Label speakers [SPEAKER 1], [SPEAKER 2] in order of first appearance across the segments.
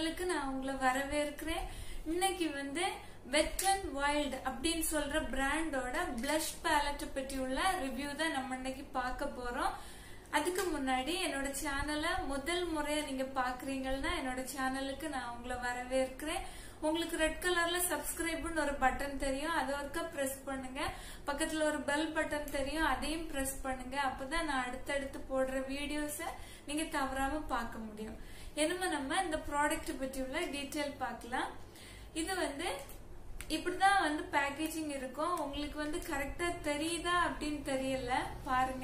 [SPEAKER 1] சேனலுக்கு நான் உங்களை வரவேற்கிறேன் இன்னைக்கு வந்து வெட் அண்ட் வைல்ட் அப்படின்னு சொல்ற பிராண்டோட பிளஷ் பேலட் பற்றி உள்ள ரிவ்யூ தான் நம்ம இன்னைக்கு பார்க்க போறோம் அதுக்கு முன்னாடி என்னோட சேனலை முதல் முறையா நீங்க பாக்குறீங்கன்னா என்னோட சேனலுக்கு நான் உங்களை வரவேற்கிறேன் உங்களுக்கு ரெட் கலர்ல சப்ஸ்கிரைப்னு ஒரு பட்டன் தெரியும் அதை ஒருக்கா பிரஸ் பண்ணுங்க பக்கத்துல ஒரு பெல் பட்டன் தெரியும் அதையும் பிரஸ் பண்ணுங்க அப்பதான் நான் அடுத்தடுத்து போடுற வீடியோஸ நீங்க தவறாம பார்க்க முடியும் என்னமா நம்ம இந்த ப்ராடக்ட் பற்றி உள்ள டீட்டெயில் பார்க்கலாம் இது வந்து இப்படிதான் வந்து பேக்கேஜிங் இருக்கும் உங்களுக்கு வந்து கரெக்டா தெரியுதா அப்படின்னு தெரியல பாருங்க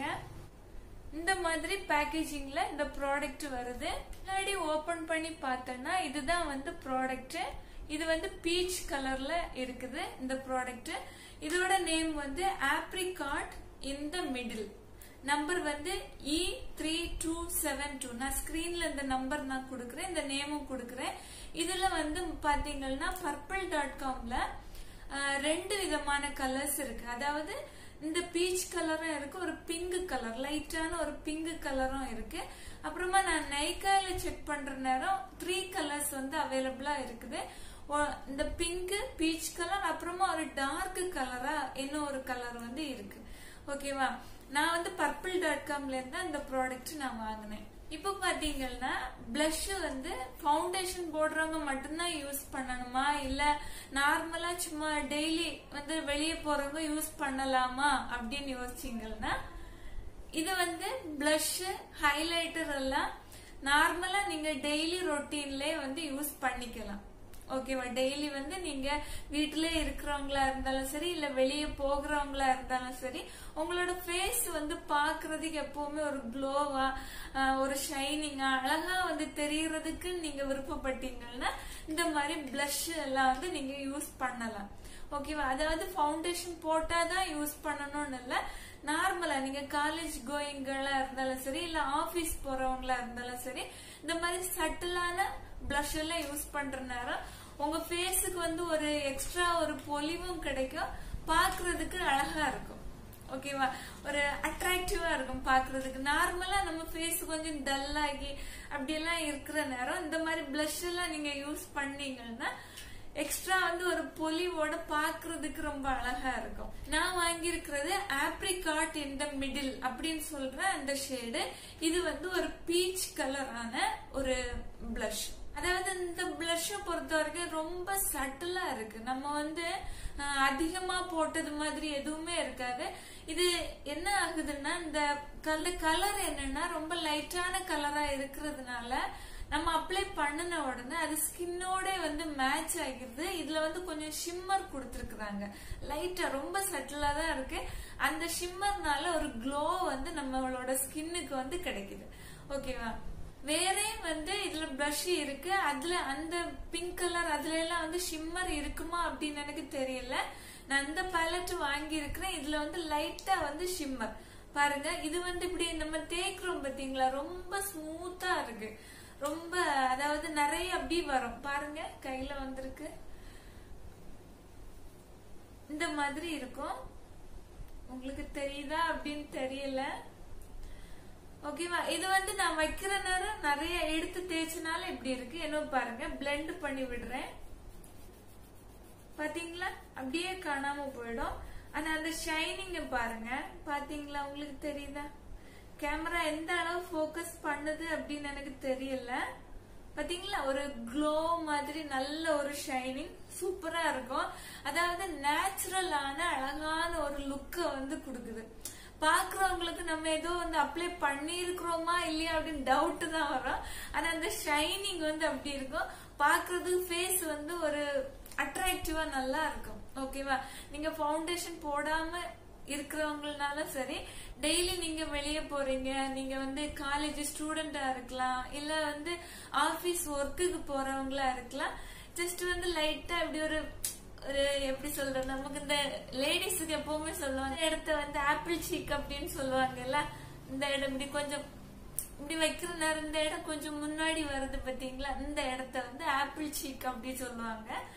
[SPEAKER 1] இந்த மாதிரி பேக்கேஜிங்ல இந்த ப்ராடக்ட் வருது முன்னாடி ஓபன் பண்ணி பார்த்தோம்னா இதுதான் வந்து ப்ராடக்ட் இது வந்து பீச் கலர்ல இருக்குது இந்த ப்ராடக்ட் இதோட நேம் வந்து apricot in the middle number வந்து E three two seven two நான் ஸ்கிரீன்ல இந்த நம்பர் நான் கொடுக்குறேன் இந்த நேமும் கொடுக்குறேன் இதுல வந்து பாத்தீங்கன்னா பர்பிள் டாட் காம்ல ரெண்டு விதமான கலர்ஸ் இருக்கு அதாவது இந்த பீச் கலரும் இருக்கு ஒரு பிங்க் கலர் லைட்டான ஒரு பிங்க் கலரும் இருக்கு அப்புறமா நான் நைக்கால செக் பண்ற நேரம் த்ரீ கலர்ஸ் வந்து அவைலபிளா இருக்குது இந்த பிங்க் பீச் கலர் அப்புறமா ஒரு டார்க் கலரா இன்னும் ஒரு கலர் வந்து இருக்கு ஓகேவா நான் வந்து பர்பிள் டாட் காம்ல இருந்து அந்த ப்ராடக்ட் நான் வாங்கினேன் இப்போ பாத்தீங்கன்னா பிளஷ் வந்து ஃபவுண்டேஷன் போடுறவங்க மட்டும்தான் யூஸ் பண்ணணுமா இல்ல நார்மலா சும்மா டெய்லி வந்து வெளியே போறவங்க யூஸ் பண்ணலாமா அப்படின்னு யோசிச்சீங்கன்னா இது வந்து பிளஷ் ஹைலைட்டர் எல்லாம் நார்மலா நீங்க டெய்லி ரொட்டீன்ல வந்து யூஸ் பண்ணிக்கலாம் ஓகேவா டெய்லி வந்து நீங்க வீட்டிலே இருக்கிறவங்களா இருந்தாலும் சரி இல்ல வெளியே போகிறவங்களா இருந்தாலும் சரி உங்களோட ஃபேஸ் வந்து பாக்குறதுக்கு எப்பவுமே ஒரு க்ளோவா ஒரு ஷைனிங்கா அழகா வந்து தெரியறதுக்கு நீங்க விருப்பப்பட்டீங்கன்னா இந்த மாதிரி பிளஷ் எல்லாம் வந்து நீங்க யூஸ் பண்ணலாம் ஓகேவா அதாவது ஃபவுண்டேஷன் போட்டாதான் யூஸ் பண்ணணும்னு இல்ல நார்மலா நீங்க காலேஜ் கோயிங்களா இருந்தாலும் சரி இல்ல ஆபீஸ் போறவங்களா இருந்தாலும் சரி இந்த மாதிரி சட்டிலான பிளஷ் எல்லாம் யூஸ் பண்ற நேரம் உங்க ஃபேஸுக்கு வந்து ஒரு எக்ஸ்ட்ரா ஒரு பொலிவும் கிடைக்கும் பாக்குறதுக்கு அழகா இருக்கும் ஓகேவா ஒரு அட்ராக்டிவா இருக்கும் பாக்குறதுக்கு நார்மலா நம்ம ஃபேஸ் கொஞ்சம் டல் ஆகி அப்படியெல்லாம் இருக்கிற நேரம் இந்த மாதிரி பிளஷ் எல்லாம் நீங்க யூஸ் பண்ணீங்கன்னா எக்ஸ்ட்ரா வந்து ஒரு பொலிவோட பாக்குறதுக்கு ரொம்ப அழகா இருக்கும் நான் வாங்கியிருக்கிறது ஆப்ரிகாட் இன் த மிடில் அப்படின்னு சொல்ற அந்த ஷேடு இது வந்து ஒரு பீச் கலரான ஒரு பிளஷ் அதாவது இந்த பிளஷ பொறுத்த வரைக்கும் ரொம்ப சட்டிலா இருக்கு நம்ம வந்து அதிகமா போட்டது மாதிரி எதுவுமே இருக்காது இது என்ன ஆகுதுன்னா இந்த கலர் என்னன்னா ரொம்ப லைட்டான கலரா இருக்கிறதுனால நம்ம அப்ளை பண்ணின உடனே அது ஸ்கின்னோட வந்து மேட்ச் ஆகிருது இதுல வந்து கொஞ்சம் ஷிம்மர் கொடுத்துருக்குறாங்க லைட்டா ரொம்ப சட்டிலா தான் இருக்கு அந்த ஷிம்மர்னால ஒரு க்ளோ வந்து நம்மளோட ஸ்கின்னுக்கு வந்து கிடைக்குது ஓகேவா வேற வந்து இதுல பிரஷ் இருக்கு அதுல அந்த பிங்க் கலர் அதுல எல்லாம் வந்து ஷிம்மர் இருக்குமா அப்படின்னு எனக்கு தெரியல நான் இந்த பேலட் வாங்கி இருக்கிறேன் இதுல வந்து லைட்டா வந்து ஷிம்மர் பாருங்க இது வந்து இப்படி நம்ம தேய்க்கிறோம் பாத்தீங்களா ரொம்ப ஸ்மூத்தா இருக்கு ரொம்ப அதாவது நிறைய அப்படி வரும் பாருங்க கையில வந்திருக்கு இந்த மாதிரி இருக்கும் உங்களுக்கு தெரியுதா அப்படின்னு தெரியல ஓகேவா இது வந்து நான் வைக்கிற நேரம் நிறைய எடுத்து தேய்ச்சனால இப்படி இருக்கு என்ன பாருங்க பிளெண்ட் பண்ணி விடுறேன் பாத்தீங்களா அப்படியே காணாம போயிடும் ஆனா அந்த ஷைனிங்க பாருங்க பாத்தீங்களா உங்களுக்கு தெரியுதா கேமரா எந்த அளவு போக்கஸ் பண்ணுது அப்படின்னு எனக்கு தெரியல பாத்தீங்களா ஒரு க்ளோ மாதிரி நல்ல ஒரு ஷைனிங் சூப்பரா இருக்கும் அதாவது நேச்சுரலான அழகான ஒரு லுக்க வந்து கொடுக்குது பாக்குறவங்களுக்கு நம்ம ஏதோ வந்து அப்ளை பண்ணிருக்கிறோமா இல்லையா அப்படின்னு டவுட் தான் வரும் ஆனா அந்த ஷைனிங் வந்து அப்படி இருக்கும் பாக்குறதுக்கு ஃபேஸ் வந்து ஒரு அட்ராக்டிவா நல்லா இருக்கும் ஓகேவா நீங்க ஃபவுண்டேஷன் போடாம இருக்கிறவங்கனாலும் சரி டெய்லி நீங்க வெளியே போறீங்க நீங்க வந்து காலேஜ் ஸ்டூடெண்டா இருக்கலாம் இல்ல வந்து ஆபீஸ் ஒர்க்குக்கு போறவங்களா இருக்கலாம் ஜஸ்ட் வந்து லைட்டா இப்படி ஒரு ஒரு எப்படி சொல்றது நமக்கு இந்த லேடிஸுக்கு எப்பவுமே சொல்லுவாங்க இடத்த வந்து ஆப்பிள் சீக் அப்படின்னு சொல்லுவாங்கல்ல இந்த இடம் இப்படி கொஞ்சம் இப்படி வைக்கிற நேரம் இந்த இடம் கொஞ்சம் முன்னாடி வருது பாத்தீங்களா இந்த இடத்த வந்து ஆப்பிள் சீக் அப்படி சொல்லுவாங்க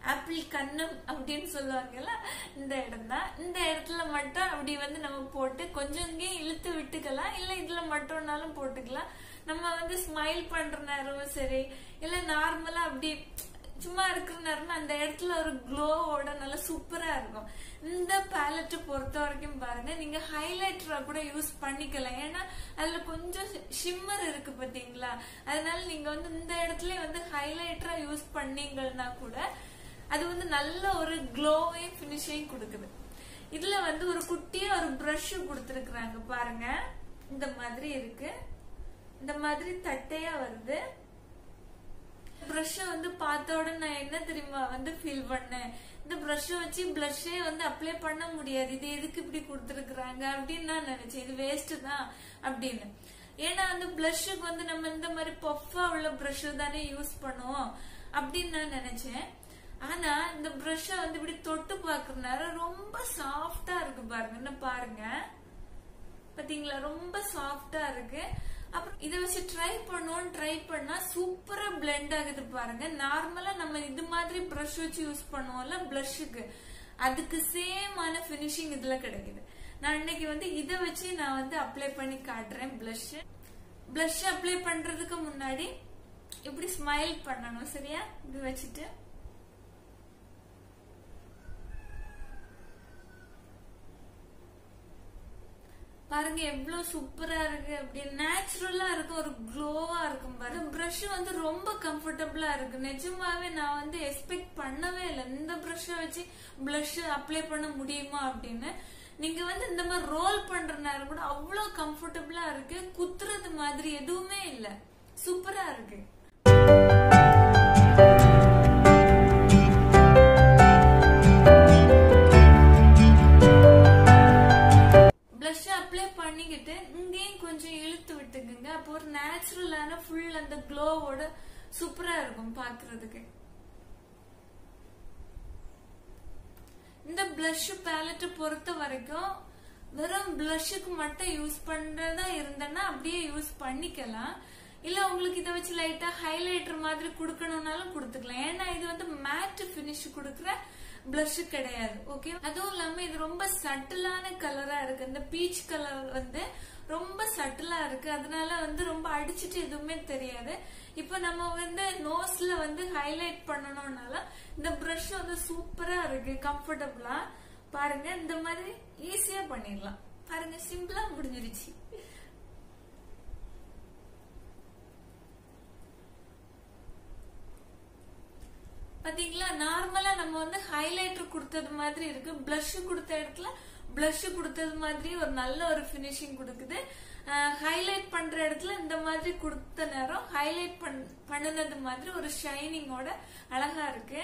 [SPEAKER 1] ஆப்பிள் கண்ணம் அப்படின்னு சொல்லுவாங்கல்ல இந்த இடம் தான் இந்த இடத்துல மட்டும் அப்படி வந்து நம்ம போட்டு கொஞ்சம் இங்கே இழுத்து விட்டுக்கலாம் இல்ல இதுல மட்டும்னாலும் போட்டுக்கலாம் நம்ம வந்து ஸ்மைல் பண்ற நேரமும் சரி இல்ல நார்மலா அப்படி சும்மா இருக்கிற நேரம் அந்த இடத்துல ஒரு க்ளோவோட நல்லா சூப்பரா இருக்கும் இந்த பேலட்டை பொறுத்த வரைக்கும் பாருங்க நீங்க ஹைலைட்டரா கூட யூஸ் பண்ணிக்கலாம் ஏன்னா அதுல கொஞ்சம் ஷிம்மர் இருக்கு பாத்தீங்களா அதனால நீங்க வந்து இந்த இடத்துல வந்து ஹைலைட்டரா யூஸ் பண்ணீங்கன்னா கூட அது வந்து நல்ல ஒரு க்ளோவையும் பினிஷையும் கொடுக்குது இதுல வந்து ஒரு குட்டியா ஒரு ப்ரஷ் கொடுத்துருக்குறாங்க பாருங்க இந்த மாதிரி இருக்கு இந்த மாதிரி தட்டையா வருது ப்ரஷ் வந்து பார்த்த உடனே நான் என்ன தெரியுமா வந்து ஃபீல் பண்ணேன் இந்த ப்ரஷ் வச்சு பிளஷே வந்து அப்ளை பண்ண முடியாது இது எதுக்கு இப்படி கொடுத்துருக்குறாங்க அப்படின்னு நான் நினைச்சேன் இது வேஸ்ட் தான் அப்படின்னு ஏன்னா அந்த பிளஷுக்கு வந்து நம்ம இந்த மாதிரி பஃபா உள்ள ப்ரஷ் தானே யூஸ் பண்ணுவோம் அப்படின்னு நான் நினைச்சேன் ஆனா இந்த ப்ரஷ வந்து இப்படி தொட்டு பாக்குறதுனால ரொம்ப சாஃப்டா இருக்கு பாருங்க என்ன பாருங்க பாத்தீங்களா ரொம்ப சாஃப்டா இருக்கு அப்புறம் இதை வச்சு ட்ரை பண்ணுவோம் ட்ரை பண்ணா சூப்பரா பிளெண்ட் ஆகுது பாருங்க நார்மலா நம்ம இது மாதிரி ப்ரஷ் வச்சு யூஸ் பண்ணுவோம்ல பிளஷுக்கு அதுக்கு சேமான பினிஷிங் இதுல கிடைக்குது நான் இன்னைக்கு வந்து இதை வச்சு நான் வந்து அப்ளை பண்ணி காட்டுறேன் பிளஷ் பிளஷ் அப்ளை பண்றதுக்கு முன்னாடி இப்படி ஸ்மைல் பண்ணணும் சரியா இது வச்சுட்டு பாருங்க எவ்வளவு சூப்பரா இருக்கு அப்படி நேச்சுரலா இருக்கு ஒரு க்ளோவா இருக்கும் பாருங்க பிரஷ் வந்து ரொம்ப கம்ஃபர்டபுளா இருக்கு நிஜமாவே நான் வந்து எக்ஸ்பெக்ட் பண்ணவே இல்லை இந்த பிரஷ வச்சு பிளஷ் அப்ளை பண்ண முடியுமா அப்படின்னு நீங்க வந்து இந்த மாதிரி ரோல் பண்ற நேரம் கூட அவ்வளவு கம்ஃபர்டபுளா இருக்கு குத்துறது மாதிரி எதுவுமே இல்ல சூப்பரா இருக்கு பிளஷ் அப்ளை பண்ணிக்கிட்டு இங்கேயும் கொஞ்சம் இழுத்து விட்டுக்குங்க அப்போ ஒரு நேச்சுரலான ஃபுல் அந்த க்ளோவோட சூப்பரா இருக்கும் பாக்குறதுக்கு இந்த பிளஷ் பேலட் பொறுத்த வரைக்கும் வெறும் பிளஷுக்கு மட்டும் யூஸ் பண்றதா இருந்தேன்னா அப்படியே யூஸ் பண்ணிக்கலாம் இல்ல உங்களுக்கு இதை வச்சு லைட்டா ஹைலைட்டர் மாதிரி கொடுக்கணும்னாலும் கொடுத்துக்கலாம் ஏன்னா இது வந்து மேட் பினிஷ் கொடுக்குற பிளஷ் கிடையாது ஓகே அதுவும் இல்லாம இது ரொம்ப சட்டிலான கலரா இருக்கு இந்த பீச் கலர் வந்து ரொம்ப சட்டிலா இருக்கு அதனால வந்து ரொம்ப அடிச்சிட்டு எதுவுமே தெரியாது இப்போ நம்ம வந்து நோஸ்ல வந்து ஹைலைட் பண்ணணும்னால இந்த பிரஷ் வந்து சூப்பரா இருக்கு கம்ஃபர்டபுளா பாருங்க இந்த மாதிரி ஈஸியா பண்ணிடலாம் பாருங்க சிம்பிளா முடிஞ்சிருச்சு பாத்தீங்களா நார்மலா நம்ம வந்து ஹைலைட்டர் கொடுத்தது மாதிரி இருக்கு பிளஷ் கொடுத்த இடத்துல பிளஷ் கொடுத்தது மாதிரி ஒரு நல்ல ஒரு பினிஷிங் கொடுக்குது ஹைலைட் பண்ற இடத்துல இந்த மாதிரி கொடுத்த நேரம் ஹைலைட் பண்ணுனது மாதிரி ஒரு ஷைனிங்கோட அழகா இருக்கு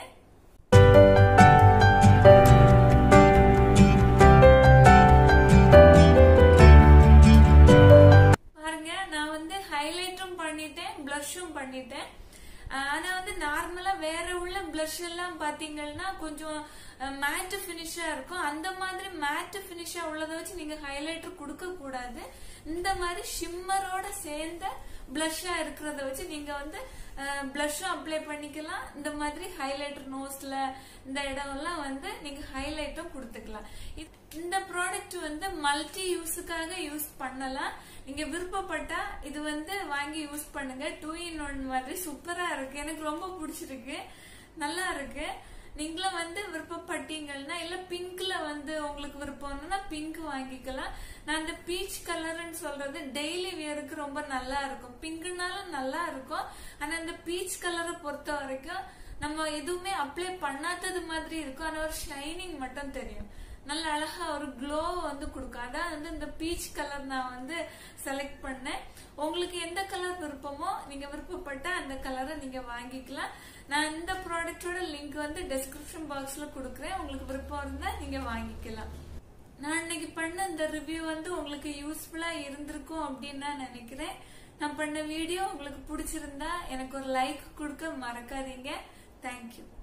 [SPEAKER 1] பாருங்க நான் வந்து ஹைலைட்டும் பண்ணிட்டேன் பிளஷும் பண்ணிட்டேன் ஆனா வந்து நார்மலா வேற உள்ள பிளஷ் எல்லாம் பாத்தீங்கன்னா கொஞ்சம் மேட் பினிஷா இருக்கும் அந்த மாதிரி மேட் பினிஷா உள்ளதை வச்சு நீங்க ஹைலைட்டர் கொடுக்க கூடாது இந்த மாதிரி ஷிம்மரோட சேர்ந்த பிளஷ்ஷா இருக்கிறத வச்சு நீங்க வந்து பிளஷும் அப்ளை பண்ணிக்கலாம் இந்த மாதிரி ஹைலைட்டர் நோஸ்ல இந்த இடம் எல்லாம் வந்து நீங்க ஹைலைட்டும் கொடுத்துக்கலாம் இந்த ப்ராடக்ட் வந்து மல்டி யூஸுக்காக யூஸ் பண்ணலாம் நீங்க விருப்பப்பட்டா இது வந்து வாங்கி யூஸ் பண்ணுங்க டூ இன் ஒன் மாதிரி சூப்பரா இருக்கு எனக்கு ரொம்ப பிடிச்சிருக்கு நல்லா இருக்கு நீங்களும் வந்து விருப்பப்பட்டீங்கன்னா இல்ல பிங்க்ல வந்து உங்களுக்கு விருப்பம்னா பிங்க் வாங்கிக்கலாம் நான் இந்த பீச் கலர்னு சொல்றது டெய்லி வியருக்கு ரொம்ப நல்லா இருக்கும் பிங்க்னாலும் நல்லா இருக்கும் ஆனா இந்த பீச் கலரை பொறுத்த வரைக்கும் நம்ம எதுவுமே அப்ளை பண்ணாதது மாதிரி இருக்கும் ஆனா ஒரு ஷைனிங் மட்டும் தெரியும் நல்ல அழகா ஒரு க்ளோ வந்து கொடுக்கும் அதான் வந்து இந்த பீச் கலர் நான் வந்து செலக்ட் பண்ணேன் உங்களுக்கு எந்த கலர் விருப்பமோ நீங்க விருப்பப்பட்ட அந்த கலரை நீங்க வாங்கிக்கலாம் நான் இந்த ப்ராடக்டோட லிங்க் வந்து டெஸ்கிரிப்ஷன் பாக்ஸ்ல கொடுக்குறேன் உங்களுக்கு விருப்பம் இருந்தா நீங்க வாங்கிக்கலாம் நான் இன்னைக்கு பண்ண இந்த ரிவ்யூ வந்து உங்களுக்கு யூஸ்ஃபுல்லா இருந்திருக்கும் அப்படின்னு நான் நினைக்கிறேன் நான் பண்ண வீடியோ உங்களுக்கு பிடிச்சிருந்தா எனக்கு ஒரு லைக் கொடுக்க மறக்காதீங்க தேங்க்யூ